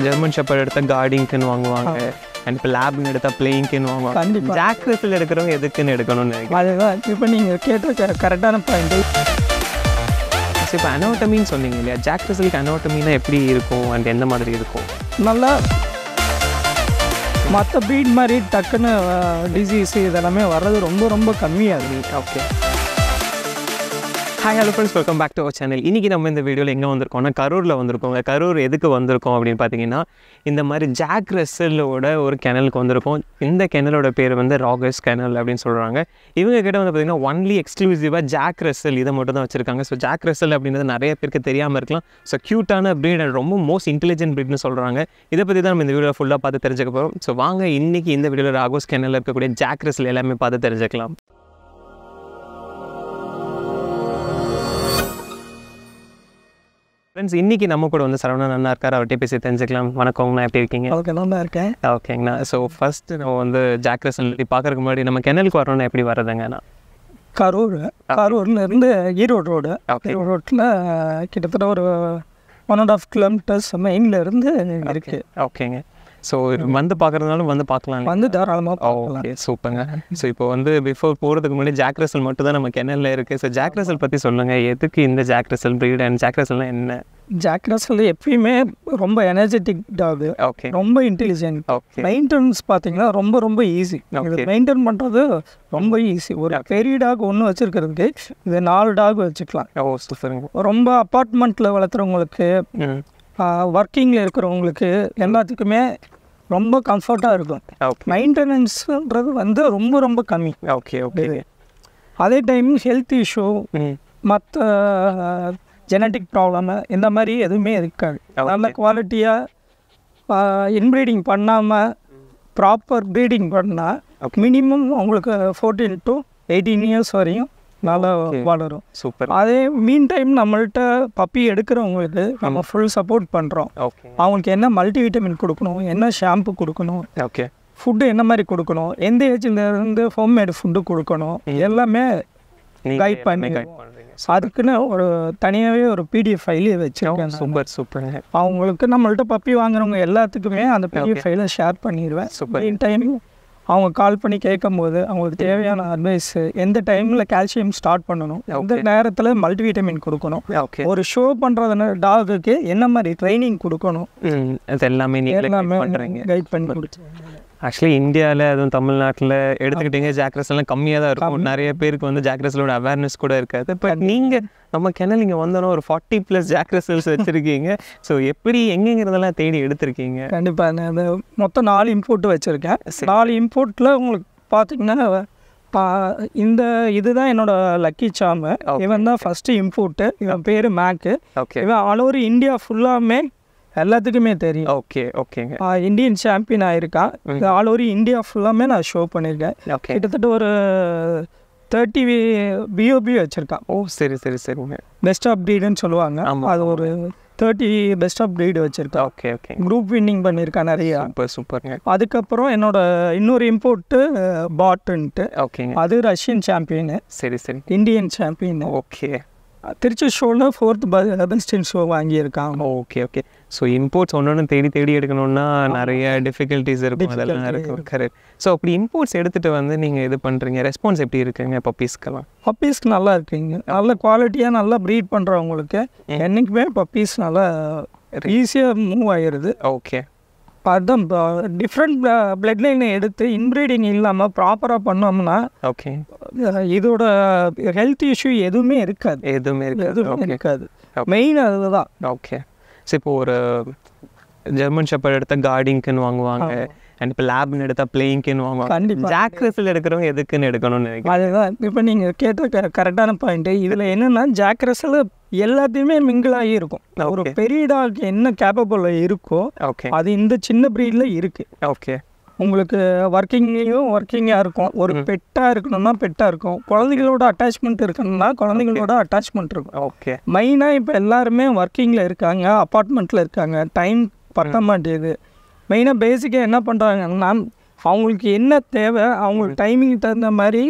German shepherd எடுத்தால் கார்டிங்க்குன்னு வாங்குவாங்க and இப்போ லேப்னு எடுத்தால் பிளேயிங்க்குன்னு வாங்குவாங்க கண்டிப்பாக ஜாக் ரசல் எடுக்கிறவங்க எதுக்குன்னு எடுக்கணும்னு நினைக்கிறேன் அதுதான் இப்போ நீங்கள் கேட்ட கரெக்டான பாயிண்ட் ஸோ இப்போ அனோட்டமின்னு சொன்னீங்க இல்லையா ஜாக் ரசலுக்கு அனோட்டமினா எப்படி இருக்கும் அண்ட் எந்த மாதிரி இருக்கும் நல்லா மற்ற ப்ரீட் மாதிரி டக்குன்னு டிசீஸ் இதெல்லாமே வர்றது ரொம்ப ரொம்ப கம்மியாகுது okay hi hello friends welcome back to our channel இன்றைக்கி நம்ம இந்த வீடியோவில் எங்கே வந்திருக்கோம்னா கரூரில் வந்திருக்கோங்க கரூர் எதுக்கு வந்திருக்கோம் அப்படின்னு பார்த்தீங்கன்னா இந்த மாதிரி ஜாக் ரெசலோட ஒரு கிணலுக்கு வந்திருக்கோம் இந்த கிணலோட பேர் வந்து ராகஸ் கிணல் அப்படின்னு சொல்கிறாங்க இவங்க கிட்ட வந்து பார்த்திங்கன்னா ஒன்லி எக்ஸ்க்ளூசிவாக ஜாக் ரெசல் இதை மட்டும் தான் வச்சுருக்காங்க ஸோ ஜாக் ரெசல் அப்படின்றது நிறைய பேருக்கு தெரியாமல் இருக்கலாம் ஸோ க்யூட்டான ப்ரீட் அண்ட் ரொம்ப மோஸ்ட் இன்டெலிஜென்ட் ப்ரீட்னு சொல்கிறாங்க இதை பற்றி தான் நம்ம இந்த வீடியோ ஃபுல்லாக பார்த்து தெரிஞ்சுக்க போகிறோம் ஸோ வாங்க இன்றைக்கி இந்த வீடியோவில் ராகோஸ் கிணலில் இருக்கக்கூடிய ஜாக் ரெசல் எல்லாமே பார்த்து தெரிஞ்சுக்கலாம் ஃப்ரெண்ட்ஸ் இன்றைக்கி நம்ம கூட வந்து சரவணன் அண்ணா இருக்கார் அவர்கிட்ட பேசி தெரிஞ்சுக்கலாம் வணக்கங்கண்ணா எப்படி இருக்கீங்க அதுக்கு தான் இருக்கேன் ஓகேங்கண்ணா ஸோ ஃபஸ்ட்டு நம்ம வந்து ஜாக்ரஸ் பார்க்கறதுக்கு முன்னாடி நம்ம கிணலுக்கு வரணும்னா எப்படி வர்றதுங்கண்ணா கரூர் கரூர்ல இருந்து ஈரோடு ரோடு ஓகே ஈரோடு ரோட்டில் கிட்டத்தட்ட ஒரு ஒன் அண்ட் ஆஃப் கிலோமீட்டர்ஸ் மெயின்ல இருந்து இருக்கு ஓகேங்க ஸோ வந்து பார்க்குறதுனாலும் வந்து பார்க்கலாம் வந்து தாராளமாக பார்க்கலாம் ஓகே சூப்பருங்க ஸோ இப்போ வந்து பிஃபோர் போகிறதுக்கு முன்னாடி ஜாக்ரசல் மட்டும் தான் நம்ம கிணல்ல இருக்குது ஸோ ஜாக்ரசல் பற்றி சொல்லுங்கள் எதுக்கு இந்த ஜாக்ரசல் ப்ரீட் அண்ட் ஜாக்ரசல்னால் என்ன ஜாக் ரசல் எப்பயுமே ரொம்ப எனர்ஜெட்டிக் டாக் ஓகே ரொம்ப இன்டெலிஜென்ட் ஓகே மெயின்டெனன்ஸ் பார்த்தீங்கன்னா ரொம்ப ரொம்ப ஈஸி இது Okay. மெயின்டைன் பண்ணுறது ரொம்ப ஈஸி ஒரு பெரிய டாக் ஒன்று வச்சுருக்கிறதுக்கு இது நாலு டாக் வச்சுக்கலாம் ஓ சூப்பருங்க ரொம்ப அப்பார்ட்மெண்ட்டில் வளர்த்துறவங்களுக்கு ம் ஒர்க்கிங்கில் இருக்கிறவங்களுக்கு எல்லாத்துக்குமே ரொம்ப கம்ஃபர்ட்டாக இருக்கும் ஓகே மெயின்டெனன்ஸுன்றது வந்து ரொம்ப ரொம்ப கம்மி ஓகே ஓகே அதே டைம் ஹெல்த் இஷ்யூ ம் மற்ற ஜெனட்டிக் ப்ராப்ளமு இந்த மாதிரி எதுவுமே இருக்காது நல்ல குவாலிட்டியாக இன்ப்ரீடிங் பண்ணாமல் ப்ராப்பர் ப்ரீடிங் பண்ணால் மினிமம் உங்களுக்கு ஃபோர்டீன் டு எயிட்டீன் இயர்ஸ் வரையும் நல்லா வளரும் சூப்பர் அதே மீன் டைம் நம்மள்ட்ட பப்பி எடுக்கிறவங்களுக்கு நம்ம ஃபுல் சப்போர்ட் பண்ணுறோம் ஓகே அவங்களுக்கு என்ன மல்டிவிட்டமின் கொடுக்கணும் என்ன ஷாம்பு கொடுக்கணும் ஓகே ஃபுட்டு என்ன மாதிரி கொடுக்கணும் எந்த ஏஜ்ல இருந்து ஹோம்மேடு ஃபுட்டு கொடுக்கணும் எல்லாமே கைட் பண்ணி கைட் பண்ணுறீங்க அதுக்குன்னு ஒரு தனியாகவே ஒரு பிடிஎஃப் ஃபைலே வச்சுருக்கேன் நான். சூப்பர் சூப்பருங்க அவங்களுக்கு நம்மள்ட்ட பப்பி வாங்குறவங்க எல்லாத்துக்குமே அந்த பிடிஎஃப் ஃபைலை ஷேர் பண்ணிடுவேன் Super. மெயின் டைம் அவங்க கால் பண்ணி கேட்கும்போது அவங்களுக்கு தேவையான அட்வைஸ் எந்த டைமில் கால்சியம் ஸ்டார்ட் பண்ணணும் எந்த நேரத்தில் மல்டிவிட்டமின் கொடுக்கணும் ஓகே ஒரு ஷோ பண்ணுறதுன டாகுக்கு என்ன மாதிரி ட்ரைனிங் கொடுக்கணும் ம் அது எல்லாமே நீங்களே எல்லாமே பண்ணுறீங்க கைட் பண்ணி கொடுத்து ஆக்சுவலி இந்தியாவில் அதுவும் தமிழ்நாட்டில் எடுத்துக்கிட்டீங்க ஜாக்ரஸ் எல்லாம் கம்மியாக தான் இருக்கும் நிறைய பேருக்கு வந்து ஜாக்ரஸலோட அவேர்னஸ் கூட இருக்காது பட் நீங்கள் நம்ம கிணல் இங்கே வந்தோன்னா ஒரு ஃபார்ட்டி ப்ளஸ் ஜாக்ரஸல்ஸ் வச்சுருக்கீங்க ஸோ எப்படி எங்கெங்கிறதெல்லாம் தேடி எடுத்திருக்கீங்க கண்டிப்பாக நான் அது மொத்தம் நாலு இம்போர்ட் வச்சுருக்கேன் நாலு இம்போர்ட்டில் உங்களுக்கு பார்த்தீங்கன்னா பா- இந்த இதுதான் என்னோட லக்கி சாமு இவன் தான் ஃபஸ்ட்டு இம்போர்ட்டு இவன் பேர் மேக்கு ஓகே இவன் ஆல் ஓவர் இந்தியா ஃபுல்லாமே எல்லாத்துக்குமே தெரியும் ஓகே ஓகேங்க ஆ, இந்தியன் சாம்பியன் ஆயிருக்கான் ஆல் ஓவர் இந்தியா ஃபுல்லாமே நான் ஷோ பண்ணியிருக்கேன் ஓகே கிட்டத்தட்ட ஒரு தேர்ட்டி பிஓபி வச்சுருக்கான் ஓ சரி சரி சரிங்க பெஸ்ட் ஆஃப் ப்ரீடுன்னு சொல்லுவாங்க ஆமா, அது ஒரு தேர்ட்டி பெஸ்ட் ஆஃப் ப்ரீடு வச்சுருக்கான் ஓகே ஓகே குரூப் வின்னிங் பண்ணியிருக்கான் நிறையா சூப்பர் சூப்பருங்க அதுக்கப்புறம் என்னோட இன்னொரு இம்போர்ட்டு பாட்டுன்ட்டு ஓகேங்க அது ரஷ்யன் சாம்பியனு சரி சரி இந்தியன் சாம்பியன் ஓகே திருச்சி ஷோவில் ஃபோர்த் பெஸ்ட் இன் ஷோ வாங்கியிருக்கான் ஓகே ஓகே ஸோ இம்போர்ட்ஸ் ஒன்று தேடி தேடி எடுக்கணும்னா நிறைய டிஃபிகல்ட்டிஸ் இருக்கும் அதெல்லாம் இருக்கும் கரெக்ட் ஸோ அப்படி இம்போர்ட்ஸ் எடுத்துகிட்டு வந்து நீங்கள் இது பண்ணுறீங்க ரெஸ்பான்ஸ் எப்படி இருக்குங்க பப்பீஸ்க்கெல்லாம் பப்பீஸ்க்கு நல்லா இருக்குங்க நல்ல குவாலிட்டியாக நல்லா ப்ரீட் பண்ணுறவங்களுக்கு என்றைக்குமே பப்பீஸ் நல்லா ஈஸியாக மூவ் ஆகிடுது ஓகே அதுதான் டிஃப்ரெண்ட் பிளட் லைனை எடுத்து இன்ப்ரீடிங் இல்லாமல் ப்ராப்பராக பண்ணோம்னா ஓகே அஹ், இதோட ஹெல்த் இஷ்யூ எதுவுமே இருக்காது எதுவுமே இருக்கு எதுவுமே ஓகே இருக்காது Okay. மெயின் அதுதான் ஓகே ஸோ இப்போ ஒரு ஜெர்மன் ஷெப்பர்ட் எடுத்தால் கார்டிங்க்குன்னு வாங்குவாங்க அண்ட் இப்போ லேப்னு எடுத்தால் பிளேயிங்க்குன்னு வாங்குவாங்க கண்டிப்பா. ஜாக்ரஸில் எடுக்கிறவங்க எதுக்குன்னு எடுக்கணும்னு நினைக்கிறேன் அதுதான் இப்போ நீங்கள் கேட்ட கரெக்டான பாயிண்ட்டு இதில் என்னென்னா ஜாக்ரஸில் எல்லாத்தையுமே மிங்கிள் ஆகி இருக்கும் ஒரு Okay. பெரிய டாக் என்ன கேப்பபிள் இருக்கோ ஓகே அது இந்த சின்ன ப்ரீடில் இருக்குது ஓகே உங்களுக்கு ஒர்க்கிங்லேயும் ஒர்க்கிங்காக இருக்கும் ஒரு பெட்டாக இருக்கணும்னா பெட்டாக இருக்கும் குழந்தைகளோட அட்டாச்மெண்ட் இருக்கணும்னா குழந்தைகளோட அட்டாச்மெண்ட் இருக்கும் ஓகே மெயினாக இப்போ எல்லாருமே ஒர்க்கிங்கில் இருக்காங்க அப்பார்ட்மெண்ட்டில் இருக்காங்க டைம் பத்த மாட்டேங்குது மெயினாக பேசிக்காக என்ன பண்ணுறாங்கன்னா அவங்களுக்கு என்ன தேவை அவங்களுக்கு டைமிங் தகுந்த மாதிரி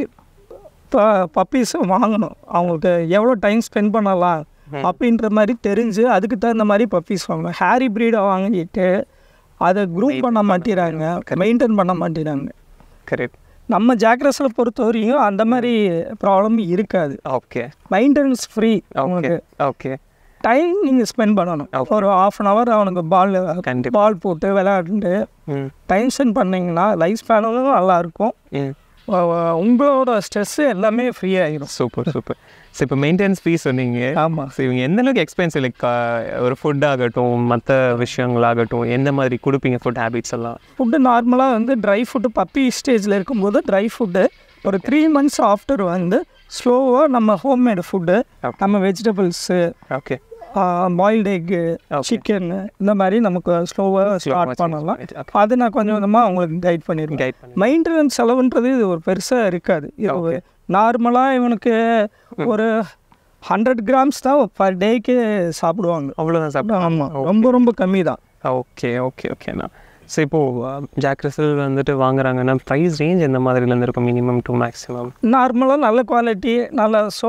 பப்பீஸ் வாங்கணும் அவங்களுக்கு எவ்வளோ டைம் ஸ்பெண்ட் பண்ணலாம் அப்படின்ற மாதிரி தெரிஞ்சு அதுக்கு தகுந்த மாதிரி பப்பீஸ் வாங்கணும் ஹேரி ப்ரீடை வாங்கிட்டு அதை குரூப் பண்ண மாட்டேறாங்க மெயின்டைன் பண்ண மாட்டேறாங்க கரெக்ட் நம்ம ஜாக்ரஸில் பொறுத்த வரையும் அந்த மாதிரி ப்ராப்ளம் இருக்காது ஓகே மெயின்டெனன்ஸ் ஃப்ரீ ஓகே உங்களுக்கு ஓகே டைம் நீங்கள் ஸ்பெண்ட் பண்ணணும் ஒரு ஆஃப் அன் ஹவர் அவனுக்கு பால் கண்டிப்பா. பால் போட்டு விளையாண்டு ம் டைம் ஸ்பெண்ட் பண்ணிங்கன்னா லைஃப் ஸ்பேனும் நல்லாயிருக்கும் ம் உங்களோட ஸ்ட்ரெஸ்ஸு எல்லாமே ஃப்ரீ ஆகிடும் சூப்பர் சூப்பர் ஸோ இப்போ மெயின்டெனன்ஸ் ஃபீஸ் சொன்னீங்க ஆமாம் ஸோ இவங்க எந்த அளவுக்கு எக்ஸ்பென்சிவ் லைக் ஒரு ஃபுட் ஆகட்டும் மற்ற விஷயங்களாகட்டும் எந்த மாதிரி கொடுப்பீங்க ஃபுட் ஹேபிட்ஸ் எல்லாம் ஃபுட்டு நார்மலாக வந்து ட்ரை ஃபுட்டு பப்பி ஸ்டேஜில் இருக்கும்போது ட்ரை ஃபுட்டு ஒரு த்ரீ மந்த்ஸ் ஆஃப்டர் வந்து ஸ்லோவாக நம்ம ஹோம்மேடு ஃபுட்டு Okay. நம்ம vegetables okay boiled egg Okay. Chicken இந்த மாதிரி நமக்கு ஸ்லோவாக ஸ்டார்ட் பண்ணலாம் அது நான் கொஞ்சம் கொஞ்சமாக அவங்களுக்கு கைட் பண்ணியிருக்கேன் கைட் பண்ணி மெயின்டெனன்ஸ் செலவுன்றது இது ஒரு பெருசாக இருக்காது இது நார்மலாக இவனுக்கு ஒரு ஹண்ட்ரட் கிராம்ஸ் தான் பர் டேக்கு சாப்பிடுவாங்க அவ்வளோதான் சாப்பிட்டா ஆமாம் ரொம்ப ரொம்ப கம்மி தான் ஓகே ஓகே ஓகேண்ணா ஸோ இப்போது ஜாக் ரிசல் வந்துட்டு வாங்குறாங்கன்னா ப்ரைஸ் ரேஞ்ச் எந்த மாதிரிலேருந்து இருக்கும் மினிமம் டு மேக்ஸிமம் நார்மலாக நல்ல குவாலிட்டி நல்ல ஸோ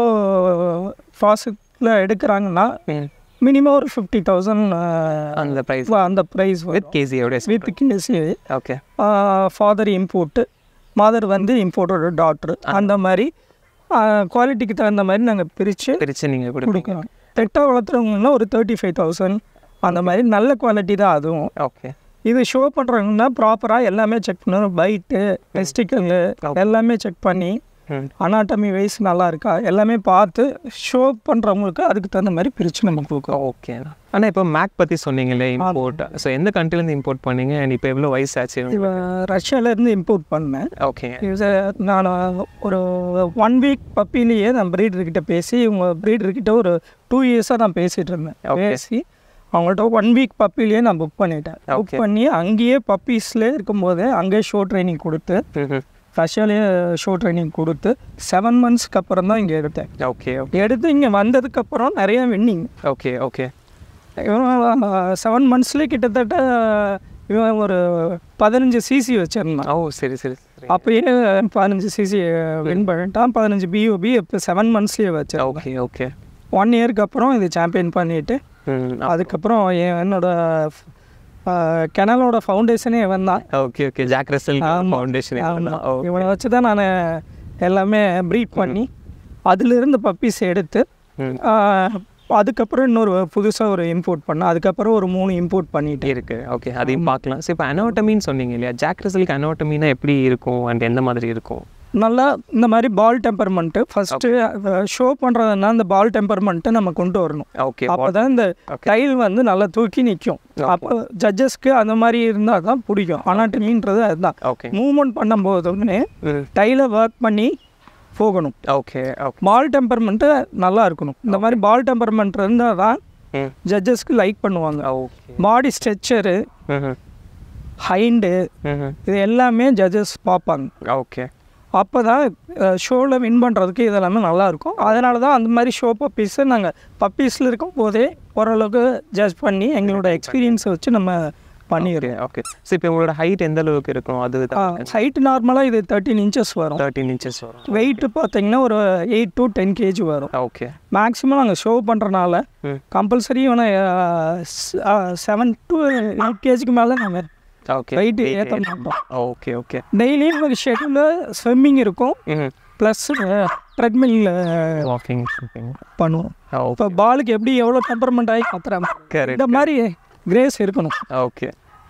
ப்ராசஸில் எடுக்கிறாங்கன்னா மினிமம் ஒரு ஃபிஃப்டி தௌசண்ட் அந்த ப்ரைஸ் அந்த ப்ரைஸ் வித் கேசியோட with KC okay father import mother வந்து இம்போர்ட்டோட டாக்டர் அந்த மாதிரி குவாலிட்டிக்கு தகுந்த மாதிரி நாங்கள் பிரித்து பிரித்து நீங்கள் கொடுப்பீங்க கொடுக்குறோம் பெட்டாக வளர்த்துறவங்கன்னா ஒரு தேர்ட்டி ஃபைவ் தௌசண்ட் அந்த மாதிரி நல்ல குவாலிட்டி தான் அதுவும் ஓகே இது ஷோ பண்ணுறாங்கன்னா ப்ராப்பராக எல்லாமே செக் பண்ணணும் பைட்டு டெஸ்டிக்கல் எல்லாமே செக் பண்ணி ம் அனாட்டமி வைஸ் நல்லா இருக்கா எல்லாமே பார்த்து ஷோ பண்ணுறவங்களுக்கு அதுக்கு தகுந்த மாதிரி பிரித்து நம்ம கொடுக்குறோம் ஓகே ஆனால் இப்போ மேக் பற்றி சொன்னீங்களே இம்போர்ட் ஸோ எந்த countryல-இருந்து இம்போர்ட் பண்ணீங்க அண்ட் இப்போ எவ்வளோ வயசு ஆச்சு இவன் ரஷ்யாவிலேருந்து இம்போர்ட் பண்ணேன் ஓகே இது நான் ஒரு ஒன் வீக் பப்பிலேயே நான் ப்ரீடர்கிட்ட பேசி இவங்க ப்ரீடர்கிட்ட ஒரு டூ இயர்ஸாக நான் பேசிகிட்டு இருந்தேன் Okay. பேசி அவங்கள்ட்ட ஒன் வீக் பப்பிலேயே நான் புக் பண்ணிட்டேன் புக் Okay. பண்ணி அங்கேயே பப்பீஸ்லேயே இருக்கும்போதே அங்கேயே ஷோ ட்ரைனிங் கொடுத்து ரஷ்யாலேயே ஷோ ட்ரைனிங் கொடுத்து செவன் மந்த்ஸ்க்கு அப்புறம் தான் இங்கே எடுத்தேன் ஓகே எடுத்து இங்கே வந்ததுக்கப்புறம் நிறைய வின்னிங் ஓகே ஓகே இவன் செவன் மந்த்ஸ்லேயே கிட்டத்தட்ட இவன் ஒரு பதினஞ்சு சிசி வச்சிருந்தான் ஓ சரி சரி சரி அப்பயே பதினஞ்சு சிசி வின் பண்ணிட்டான் பதினஞ்சு பிஓபி இப்போ செவன் மந்த்ஸ்லேயே வச்சேன் ஓகே ஓகே ஒன் இயருக்கு அப்புறம் இது சாம்பியன் பண்ணிட்டு ம் அதுக்கப்புறம் என் என்னோட கெனலோட ஃபவுண்டேஷனே இவன் தான் ஓகே ஓகே ஜாக் ரசல் ஆமா. ஃபவுண்டேஷன் இவனை வச்சு தான் நான் எல்லாமே ப்ரீட் பண்ணி அதிலிருந்து பப்பீஸ் எடுத்து ம். ஆஹ், அதுக்கப்புறம் இன்னொரு புதுசாக ஒரு இம்போர்ட் பண்ணேன் அதுக்கப்புறம் ஒரு மூணு இம்போர்ட் பண்ணிட்டேன் இருக்கு ஓகே அதையும் பார்க்கலாம் ஸோ இப்போ அனோட்டமின்னு சொன்னீங்க இல்லையா ஜாக் ரசலுக்கு அனோட்டமினா எப்படி இருக்கும் அண்ட் எந்த மாதிரி இருக்கும் நல்லா இந்த மாதிரி பால் டெம்பர்மெண்ட்டு ஃபஸ்ட்டு ஷோ பண்ணுறதுனா இந்த பால் டெம்பர்மெண்ட்டை நம்ம கொண்டு வரணும் ஓகே அப்போ தான் இந்த டைல் வந்து நல்லா தூக்கி நிற்கும் அப்போ ஜட்ஜஸ்க்கு அந்த மாதிரி இருந்தால் தான் பிடிக்கும் அனாட்டமின்றது அதுதான் ஓகே மூவ்மெண்ட் பண்ணும்போதுமே ம் டைலை ஒர்க் பண்ணி போகணும் ஓகே ஓகே பால் டெம்பர்மெண்ட்டு நல்லா இருக்கணும் இந்த மாதிரி பால் டெம்பர்மெண்ட் இருந்தால் தான் ம் ஜட்ஜஸ்க்கு லைக் பண்ணுவாங்க ஓகே பாடி ஸ்ட்ரெச்சரு ம் ஹைண்டு ம் இது எல்லாமே ஜட்ஜஸ் பார்ப்பாங்க ஓகே அப்போ தான் ஷோவில் வின் பண்ணுறதுக்கு இதெல்லாமே நல்லாயிருக்கும் அதனால தான் அந்த மாதிரி ஷோ பப்பீஸை நாங்கள் பப்பீஸில் இருக்கும் போதே ஓரளவுக்கு ஜட்ஜ் பண்ணி எங்களோட எக்ஸ்பீரியன்ஸை வச்சு நம்ம பண்ணிடுறோம் ஓகே ஓகே ஸோ இப்போ உங்களோட ஹைட் எந்த அளவுக்கு இருக்கும் அது ஹைட் நார்மலாக இது தேர்ட்டின் இன்ச்சஸ் வரும் தேர்ட்டின் இன்ச்சஸ் வரும் வெயிட்டு பார்த்தீங்கன்னா ஒரு எயிட் டு டென் கேஜி வரும் ஓகே மேக்ஸிமம் நாங்கள் ஷோ பண்ணுறனால ம் கம்பல்சரி இவனை செவன் டு எயிட் கேஜிக்கு மேலே நாங்கள் ஓகே வெயிட் ஏற்ற மாட்டோம் ஓகே ஓகே டெய்லியும் நமக்கு ஷெட்யூலில் ஸ்விம்மிங் இருக்கும் ம் ப்ளஸ் ட்ரெட்மில் வாக்கிங் பண்ணுவோம் ஓ இப்போ பாலுக்கு எப்படி எவ்வளோ டெம்பர்மெண்ட் ஆகி கத்துறாங்க கரெக்ட் இந்த மாதிரி கிரேஸ் இருக்கணும் ஓகே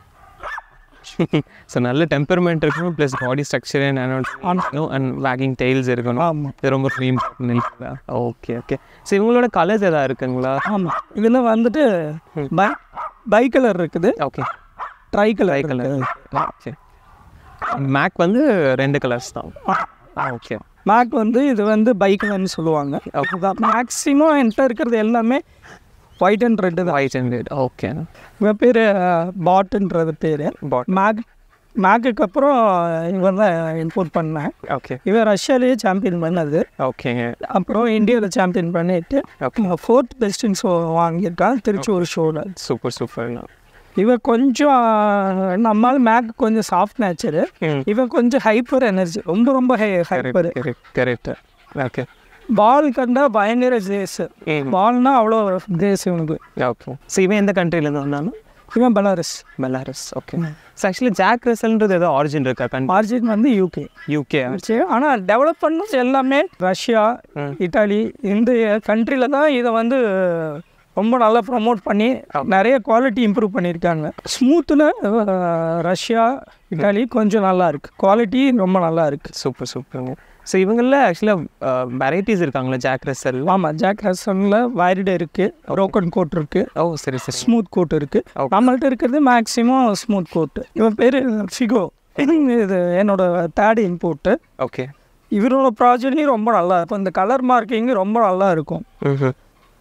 ஸோ நல்ல டெம்பர்மெண்ட் இருக்கணும் plus body structure and and wagging tails இருக்கணும் ஆமாம் இது ரொம்ப இம்பார்ட்டன்ட் ஓகே ஓகே ஸோ இவங்களோட கலர்ஸ் எதாவது இருக்குங்களா ஆமாம் இதில் வந்துட்டு பை பை கலர் இருக்குது okay tri colour tri colour okay make வந்து ரெண்டு கலர்ஸ் தான் ஓகே மேக் வந்து இது வந்து பை கலர்னு சொல்லுவாங்க அதுதான் மேக்ஸிமம் என்கிட்ட இருக்கிறது எல்லாமே ஒயிட் அண்ட் ரெட்டு தான் ஒயிட் அண்ட் ரெட் ஓகே இவன் பேர் பாட்டுன்றது பேர் பாட் மேக் மேக்குக்கு அப்புறம் இவன் தான் இம்போர்ட் பண்ணேன் ஓகே இவன் ரஷ்யாலேயே சாம்பியன் பண்ணது ஓகேங்க அப்புறம் இந்தியாவில் சாம்பியன் பண்ணிட்டு ஓகே ஃபோர்த் பெஸ்டின் ஷோ வாங்கியிருக்கான் திருச்சூர் ஷோவில் சூப்பர் சூப்பர்ண்ணா இவன் கொஞ்சம் நம்மால் மேக் கொஞ்சம் சாஃப்ட் நேச்சரு ம் இவன் கொஞ்சம் ஹைப்பர் எனர்ஜி ரொம்ப ரொம்ப high hyper correct correct okay ball கண்டா பயங்கர ஜேஸ் ம் பால்னா அவ்வளோ ஜேஸ் இவனுக்கு ஓகே ஸோ இவன் எந்த கண்ட்ரிலேருந்து வந்தாலும் இவன் Belarus Belarus okay so actually Jack ரசல்ன்றது ஏதோ ஆரிஜின் இருக்கா கண் மார்ஜின் வந்து யூகே யூகே ஆனால் டெவலப் பண்ணது எல்லாமே ரஷ்யா ம். இட்டாலி இந்த கண்ட்ரியில் தான் இதை வந்து ரொம்ப நல்லா ப்ரமோட் பண்ணி நிறைய குவாலிட்டி இம்ப்ரூவ் பண்ணியிருக்காங்க ஸ்மூத்தில் ரஷ்யா இட்டாலி கொஞ்சம் நல்லா இருக்குது குவாலிட்டி ரொம்ப நல்லா இருக்குது சூப்பர் சூப்பருங்க ஸோ இவங்களில் ஆக்சுவலாக வெரைட்டிஸ் இருக்காங்களா ஜாக் ரசல் ஆமாம் ஜாக் ஹசனில் வைரடு இருக்குது ப்ரோக்கன் கோட் இருக்குது ஓ சரி சரி ஸ்மூத் கோட் இருக்குது Okay. நம்மள்ட்ட இருக்கிறது மேக்ஸிமம் ஸ்மூத் கோட் இவன் பேர் ஃபிகோ இது என்னோட தேர்ட் இம்போர்ட்டு ஓகே இவரோட ப்ராஜெக்ட்லேயும் ரொம்ப நல்லா இருக்கும் இந்த கலர் மார்க்கிங் ரொம்ப நல்லா இருக்கும் ம்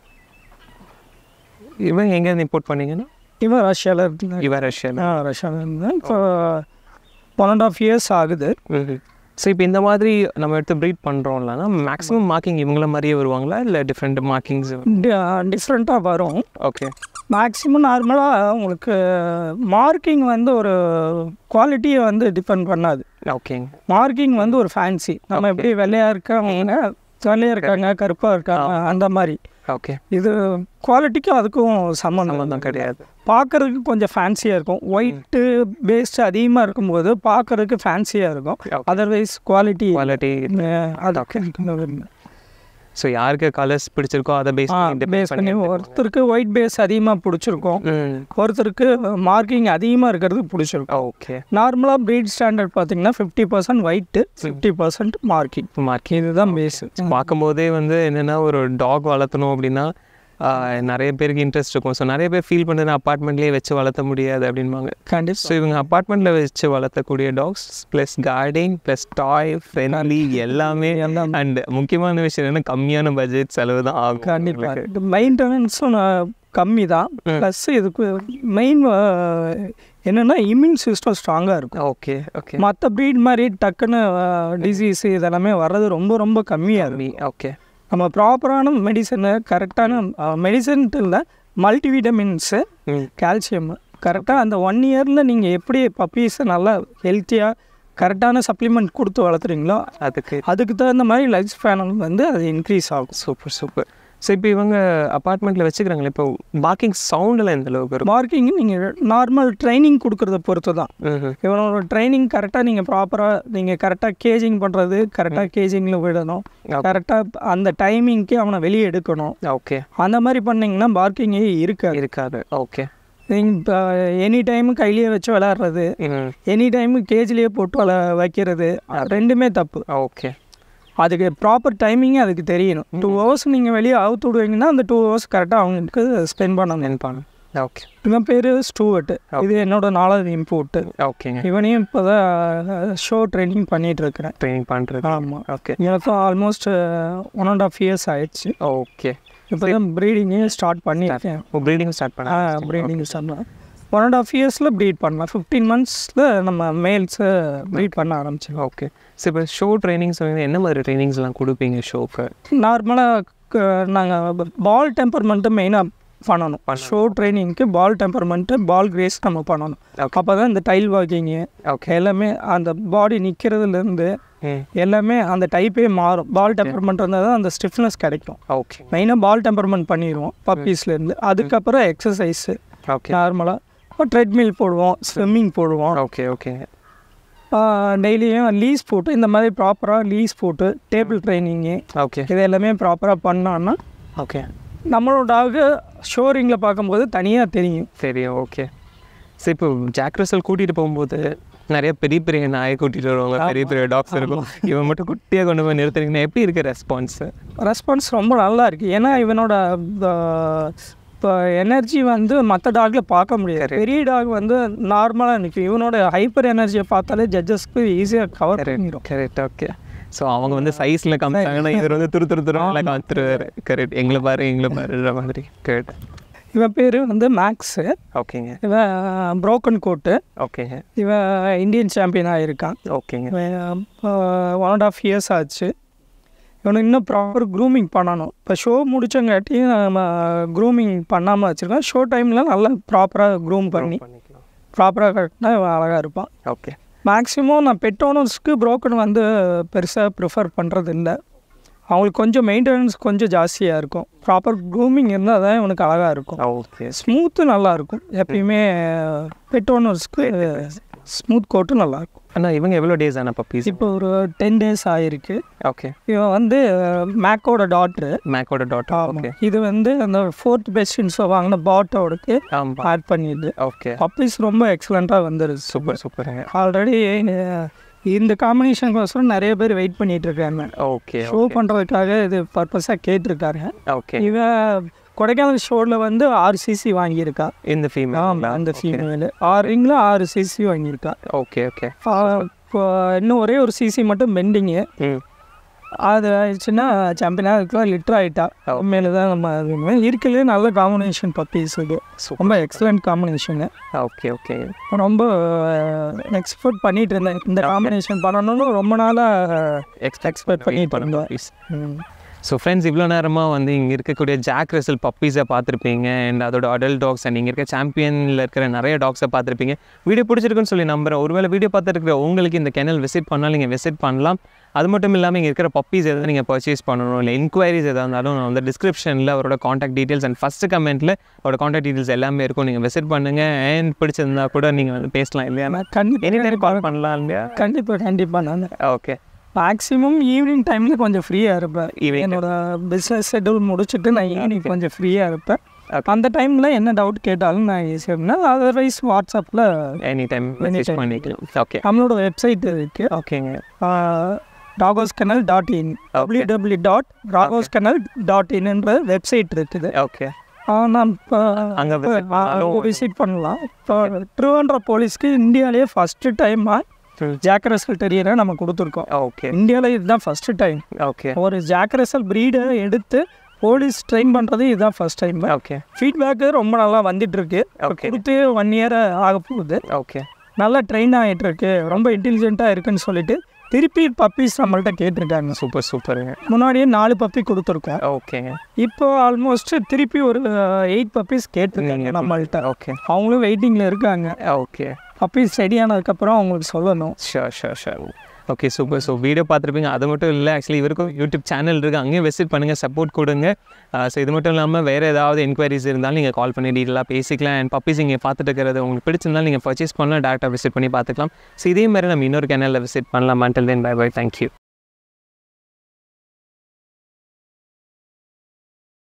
இவன் எங்கேருந்து இம்போர்ட் பண்ணீங்கன்னா இவன் ரஷ்யாவில் இருந்தாங்க இவன் ரஷ்யா ஆ ரஷ்யாவில் இருந்தேன் இப்போ ஒன் அண்ட் ஆஃப் இயர்ஸ் ஆகுது ஸோ இப்போ இந்த மாதிரி நம்ம எடுத்து ப்ரீட் பண்ணுறோம்லனா மேக்ஸிமம் மார்க்கிங் இவங்கள மாதிரியே வருவாங்களா இல்லை டிஃப்ரெண்ட் மார்க்கிங்ஸ் டிஃப்ரெண்ட்டாக வரும் ஓகே மேக்ஸிமம் நார்மலாக உங்களுக்கு மார்க்கிங் வந்து ஒரு குவாலிட்டியை வந்து டிபெண்ட் பண்ணாது ஓகேங்க மார்க்கிங் வந்து ஒரு ஃபேன்சி நம்ம Okay. எப்படி வெள்ளையாக இருக்காங்க வெள்ளையாக இருக்காங்க கருப்பாக இருக்காங்க அந்த மாதிரி ஓகே இது குவாலிட்டிக்கும் அதுக்கும் சம்மந்தம் சம்மந்தம் கிடையாது பார்க்கறதுக்கு கொஞ்சம் ஃபேன்சியாக இருக்கும் ஒயிட்டு பேஸ்ட் அதிகமாக இருக்கும்போது பார்க்கறதுக்கு ஃபேன்சியாக இருக்கும் Okay. அதர்வைஸ் குவாலிட்டி குவாலிட்டி அது ஸோ யாருக்கு கலர்ஸ் பிடிச்சிருக்கோ அதை பேஸ் பண்ணி பேஸ் பண்ணி ஒருத்தருக்கு ஒயிட் பேஸ் அதிகமாக பிடிச்சிருக்கும் ம் ஒருத்தருக்கு மார்க்கிங் அதிகமாக இருக்கிறது பிடிச்சிருக்கும் ஓகே நார்மலாக ப்ரீட் ஸ்டாண்டர்ட் பார்த்தீங்கன்னா fifty percent white fifty percent marking marking இதுதான் பேஸு பார்க்கும்போதே வந்து என்னென்னா ஒரு டாக் வளர்த்தணும் அப்படின்னா ஆஹ், நிறைய பேருக்கு இன்ட்ரெஸ்ட் இருக்கும் ஸோ நிறைய பேர் ஃபீல் பண்ணுறது அப்பார்ட்மெண்ட்லேயே வச்சு வளர்த்த முடியாது அப்படின்பாங்க கண்டிப்பாக ஸோ இவங்க அப்பார்ட்மெண்ட்டில் வச்சு வளர்த்தக்கூடிய dogs plus guarding plus toy friendly எல்லாமே எல்லாம் அண்ட் முக்கியமான விஷயம் என்ன கம்மியான பட்ஜெட் செலவு தான் ஆகும் கண்டிப்பாக இது மெயின்டெனன்ஸும் கம்மி தான் ம். ப்ளஸ் இதுக்கு மெயின் என்னென்னா இம்யூன் சிஸ்டம் ஸ்ட்ராங்காக இருக்கும் ஓகே ஓகே மற்ற ப்ரீட் மாதிரி டக்குன்னு டிசீஸ் இதெல்லாமே வர்றது ரொம்ப ரொம்ப கம்மியாக இருக்கும் ஓகே நம்ம ப்ராப்பரான மெடிசனு கரெக்டான மெடிசன்ட்டு இல்லை மல்டிவிட்டமின்ஸு ம் கால்சியம் கரெக்டாக அந்த ஒன் இயரில் நீங்கள் எப்படி பப்பீஸை நல்லா ஹெல்த்தியாக கரெக்டான சப்ளிமெண்ட் கொடுத்து வளர்த்துறீங்களோ அதுக்கு அதுக்கு தகுந்த மாதிரி லைஃப் ஸ்பேனல் வந்து அது இன்க்ரீஸ் ஆகும் சூப்பர் சூப்பர் ஸோ இப்போ இவங்க அப்பார்ட்மெண்ட்டில் வச்சுக்கிறாங்களே இப்போ பார்க்கிங் சவுண்டில் எந்த அளவுக்கு இருக்கும் மார்க்கிங் நீங்கள் நார்மல் ட்ரைனிங் கொடுக்குறத பொறுத்து தான் ம்ஹும். இவனோட ட்ரைனிங் கரெக்டாக நீங்கள் ப்ராப்பராக நீங்கள் கரெக்டாக கேஜிங் பண்ணுறது கரெக்டாக கேஜிங்கில் விடணும் Okay. கரெக்டாக அந்த டைமிங்க்கு அவனை வெளியே எடுக்கணும் ஓகே அந்த மாதிரி பண்ணிங்கன்னா பார்க்கிங்கே இருக்காது இருக்காது ஓகே நீங்கள் இப்போ எனி டைம் கையிலேயே வச்சு விளாட்றது ம் எனி டைம் கேஜ்லேயே போட்டு வள வைக்கிறது ரெண்டுமே தப்பு ஓகே அதுக்கு ப்ராப்பர் டைமிங்கே அதுக்கு தெரியணும் டூ ஹவர்ஸ் நீங்கள் வெளியே அவுத்து விடுவீங்கன்னா அந்த டூ ஹவர்ஸ் கரெக்டாக அவங்களுக்கு ஸ்பெண்ட் பண்ணணும் நினைப்பாங்க ஓகே இவன் பேர் ஸ்டூவர்ட்டு இது என்னோட நாலாவது இம்போர்ட்டு ஓகேங்க இவனையும் இப்போ தான் ஷோ ட்ரைனிங் பண்ணிட்டு இருக்கிறேன் ட்ரைனிங் பண்ணுறது ஆமாம் ஓகே எனக்கும் almost one and half years ஆயிடுச்சு ஓகே இப்போ தான் ப்ரீடிங்கே ஸ்டார்ட் பண்ணியிருக்கேன் ப்ரீடிங் ஸ்டார்ட் பண்ண ப்ரீடிங் ஸ்டார்ட் பண்ணேன் ஒன் அண்ட் ஆஃப் இயர்ஸில் ப்ரீட் பண்ணலாம் ஃபிஃப்டீன் மந்த்ஸில் நம்ம மேல்ஸை ப்ரீட் பண்ண ஆரம்பிச்சோம் ஓகே ஸோ இப்போ ஷோ ட்ரைனிங் சொன்னீங்கன்னா என்ன மாதிரி ட்ரைனிங்ஸ்லாம் கொடுப்பீங்க ஷோக்கு நார்மலாக நாங்கள் பால் டெம்பர்மெண்ட்டு மெயினாக பண்ணணும் ஷோ ட்ரைனிங்க்கு பால் டெம்பர்மெண்ட்டு பால் கிரேஸ் நம்ம பண்ணணும் Okay. அப்போ தான் இந்த டைல் வாக்கிங்கு ஓகே எல்லாமே அந்த பாடி நிற்கிறதுலேருந்து ம் எல்லாமே அந்த டைப்பே மாறும் பால் டெம்பர்மெண்ட் இருந்தால் தான் அந்த ஸ்டிஃப்னஸ் கிடைக்கும் ஓகே மெயினாக பால் டெம்பர்மெண்ட் பண்ணிடுவோம் பப்பீஸ்லேருந்து அதுக்கப்புறம் எக்ஸசைஸு ஓகே நார்மலாக ட்ரெட்மில் போடுவோம் ஸ்விம்மிங் போடுவோம் ஓகே ஓகே டெய்லியும் லீஸ் போட்டு இந்த மாதிரி ப்ராப்பராக லீஸ் போட்டு டேபிள் ட்ரைனிங்கு ஓகே இது எல்லாமே ப்ராப்பராக பண்ணோன்னா ஓகே நம்மளோட டாகு ஷோரிங்கில் பார்க்கும்போது தனியாக தெரியும் தெரியும் ஓகே சரி இப்போ ஜாக் ரசல் கூட்டிகிட்டு போகும்போது நிறைய பெரிய பெரிய நாயை கூட்டிகிட்டு வருவாங்க பெரிய பெரிய டாக்ஸ் இருக்கும் இவன் மட்டும் குட்டியாக கொண்டு போய் நிறுத்துறீங்கன்னா எப்படி இருக்கு ரெஸ்பான்ஸு ரெஸ்பான்ஸ் ரொம்ப நல்லா இருக்குது ஏன்னா இவனோட இப்போ எனர்ஜி வந்து மற்ற டாகில் பார்க்க முடியாது பெரிய டாக் வந்து நார்மலாக நிற்கும் இவனோட ஹைப்பர் எனர்ஜியை பார்த்தாலே ஜட்ஜஸ்க்கு ஈஸியாக கவர் பண்ணிடும் கரெக்ட் ஓகே ஸோ அவங்க வந்து சைஸில் காமிச்சாங்கன்னா இவர் வந்து துரு துரு துருலாம் காமிச்சிருவாரு கரெக்ட் எங்களை பாரு எங்களை பாருன்ற மாதிரி கரெக்ட் இவன் பேர் வந்து மேக்ஸு ஓகேங்க இவன் ப்ரோக்கன் கோட்டு ஓகேங்க இவன் இந்தியன் சாம்பியன் ஆகியிருக்கான் ஓகேங்க ஒன் அண்ட் ஆஃப் இயர்ஸ் ஆச்சு இவனுக்கு இன்னும் ப்ராப்பர் க்ரூமிங் பண்ணணும் இப்போ ஷோ முடிச்சங்காட்டியும் நம்ம க்ரூமிங் பண்ணாமல் வச்சுருக்கோம் ஷோ டைமில் நல்லா ப்ராப்பராக க்ரூம் பண்ணி பண்ணிக்கலாம் ப்ராப்பராக கட்டினா இவன் அழகாக இருப்பான் ஓகே மேக்ஸிமம் நான் பெட் ஓனர்ஸ்க்கு ப்ரோக்கன் வந்து பெருசாக ப்ரிஃபர் பண்ணுறது இல்லை அவங்களுக்கு கொஞ்சம் மெயின்டெனன்ஸ் கொஞ்சம் ஜாஸ்தியாக இருக்கும் ப்ராப்பர் க்ரூமிங் இருந்தால் தான் இவனுக்கு அழகாக இருக்கும் ஓகே ஸ்மூத்து நல்லா இருக்கும் எப்பயுமே பெட் ஓனர்ஸ்க்கு ஸ்மூத் கோட்டும் நல்லாயிருக்கும் அண்ணா இவங்க எவ்வளோ டேஸ் ஆன பப்பீஸ் இப்போ ஒரு டென் டேஸ் ஆகிருக்கு ஓகே இவன் வந்து மேக்கோட டாட்ரு மேக்கோட டாட்டர் ஓகே இது வந்து அந்த ஃபோர்த் பெஸ்ட் ஷோ வாங்கின பாட்டோடக்கு ஆமாம் ஆட் பண்ணிடுது ஓகே பப்பீஸ் ரொம்ப எக்ஸலண்ட்டாக வந்துருது சூப்பர் சூப்பருங்க ஆல்ரெடி இந்த காம்பினேஷனுக்கோசரம் நிறைய பேர் வெயிட் பண்ணிட்டு இருக்காங்க ஓகே ஷோ பண்ணுறதுக்காக இது பர்பஸாக கேட்டிருக்காங்க ஓகே இவன் கொடைக்கானல் ஷோவில் வந்து ஆறு சிசி வாங்கியிருக்கா இந்த ஃபீமேல் ஆமாம் அந்த ஃபீமேல் ஆறு ரிங்கில் ஆறு சிசி வாங்கியிருக்கா ஓகே ஓகே ஆ, இப்போ இன்னும் ஒரே ஒரு சிசி மட்டும் பெண்டிங்கு ம் அது ஆயிடுச்சுன்னா சாம்பியனாக இருக்கலாம் லிட்டர் ஆகிட்டா உண்மையில தான் நம்ம அது இருக்கலே நல்ல காம்பினேஷன் பப்பீஸ் இது ரொம்ப எக்ஸலண்ட் காம்பினேஷனு ஓகே ஓகே ரொம்ப எக்ஸ்பெக்ட் பண்ணிட்டு இருந்தேன் இந்த காம்பினேஷன் பண்ணணும்னு ரொம்ப நாளாக எக்ஸ்பெக்ட் பண்ணிட்டு இருந்தோம். பப்பீஸ் ஸோ ஃப்ரெண்ட்ஸ் இவ்வளோ நேரமாக வந்து இங்கே இருக்கக்கூடிய ஜாக் ரெசல் பப்பீஸை பார்த்துருப்பீங்க அண்ட் அதோட அடல்ட் டாக்ஸ் அண்ட் இங்கே இருக்க சாம்பியனில் இருக்கிற நிறைய டாக்ஸை பார்த்துருப்பீங்க வீடியோ பிடிச்சிருக்குன்னு சொல்லி நம்புறேன் ஒருவேளை வீடியோ பார்த்துட்டு இருக்கிற உங்களுக்கு இந்த கெனல் விசிட் பண்ணாலும் நீங்கள் விசிட் பண்ணலாம் அது மட்டும் இல்லாமல் இங்கே இருக்கிற பப்பீஸ் எதாவது நீங்கள் பர்ச்சேஸ் பண்ணணும் இல்லை என்கொயரிஸ் எதாக இருந்தாலும் நான் வந்து டிஸ்கிரிப்ஷனில் அவரோட காண்டாக்ட் டீட்டெயில்ஸ் அண்ட் ஃபஸ்ட்டு கமெண்ட்டில் அவரோட காண்டாக்ட் டீட்டெயில்ஸ் எல்லாமே இருக்கும் நீங்கள் விசிட் பண்ணுங்கள் அண்ட் பிடிச்சிருந்தா கூட நீங்கள் வந்து பேசலாம் இல்லையா எனி கண்டிப்பாக டைம் கால் பண்ணலாம் இல்லையா கண்டிப்பாக கண்டிப்பாக நான் ஓகே மேக்ஸிமம் ஈவினிங் டைமில் கொஞ்சம் ஃப்ரீயாக இருப்பேன் Evening என்னோட பிஸ்னஸ் ஷெட்யூல் முடிச்சுட்டு நான் ஈவினிங் கொஞ்சம் ஃப்ரீயாக இருப்பேன் Okay. அந்த டைமில் என்ன டவுட் கேட்டாலும் நான் ஈஸியாக அதர்வைஸ் வாட்ஸ்அப்பில் எனி டைம் மெசேஜ் Anytime. பண்ணிக்கலாம் ஓகே நம்மளோட வெப்சைட் இருக்குது ஓகேங்க Dogos kennel dot in W W dot Ragos kennel dot இன்ன்ற வெப்சைட் இருக்குது ஓகே ஆ, நாம் இப்போ அங்க visit பண்ணாலும் விசிட் பண்ணலாம் இப்போ ட்ரிவாண்ட்ரா போலீஸ்க்கு இந்தியாவிலேயே ஃபஸ்ட்டு டைமாக ம். ஜாக்ரசல் டெரியரை நம்ம கொடுத்துருக்கோம் ஓகே இந்தியாவில் இதுதான் ஃபஸ்ட்டு டைம் ஓகே ஒரு ஜாக்ரசல் ப்ரீடை எடுத்து போலீஸ் ட்ரெயின் பண்ணுறது இதுதான் ஃபஸ்ட் டைம் ஓகே ஃபீட்பேக்கு ரொம்ப நல்லா வந்துட்டு இருக்கு Okay. கொடுத்து ஒன் இயர் ஆக போகுது ஓகே நல்லா ட்ரெயின் ஆகிட்டு இருக்கு ரொம்ப இன்டெலிஜென்ட்டாக இருக்குன்னு சொல்லிட்டு திருப்பி பப்பீஸ் நம்மள்ட்ட கேட்டிருக்காங்க சூப்பர் சூப்பருங்க முன்னாடியே நாலு பப்பி கொடுத்துருக்கோம் ஓகேங்க இப்போ ஆல்மோஸ்ட் திருப்பி ஒரு எயிட் பப்பீஸ் கேட்டிருக்காங்க நீங்க நம்மள்ட்ட ஓகே அவங்களும் வெயிட்டிங்கில் இருக்காங்க ஓகே பப்பீஸ் ரெடி ஆனதுக்கப்புறம் அவங்களுக்கு சொல்லணும் sure sure sure okay super so video பார்த்துருப்பீங்க அது மட்டும் இல்லை ஆக்சுவலி இவருக்கும் யூடியூப் சேனல் இருக்குது அங்கேயும் விசிட் பண்ணுங்கள் சப்போர்ட் கொடுங்க ஸோ இது மட்டும் இல்லாமல் வேறு ஏதாவது என்கொயரிஸ் இருந்தாலும் நீங்கள் கால் பண்ணி டீட்டெயிலாக பேசிக்கலாம் அண்ட் பப்பீஸ் இங்கே பார்த்துட்டு இருக்கிறது உங்களுக்கு பிடிச்சிருந்தாலும் நீங்கள் பர்ச்சேஸ் பண்ணலாம் டேரெக்டாக விசிட் பண்ணி பார்த்துக்கலாம் ஸோ இதே மாதிரி நம்ம இன்னொரு சேனலில் விசிட் பண்ணலாம் மண்டல் தென் பை பை தேங்க்யூ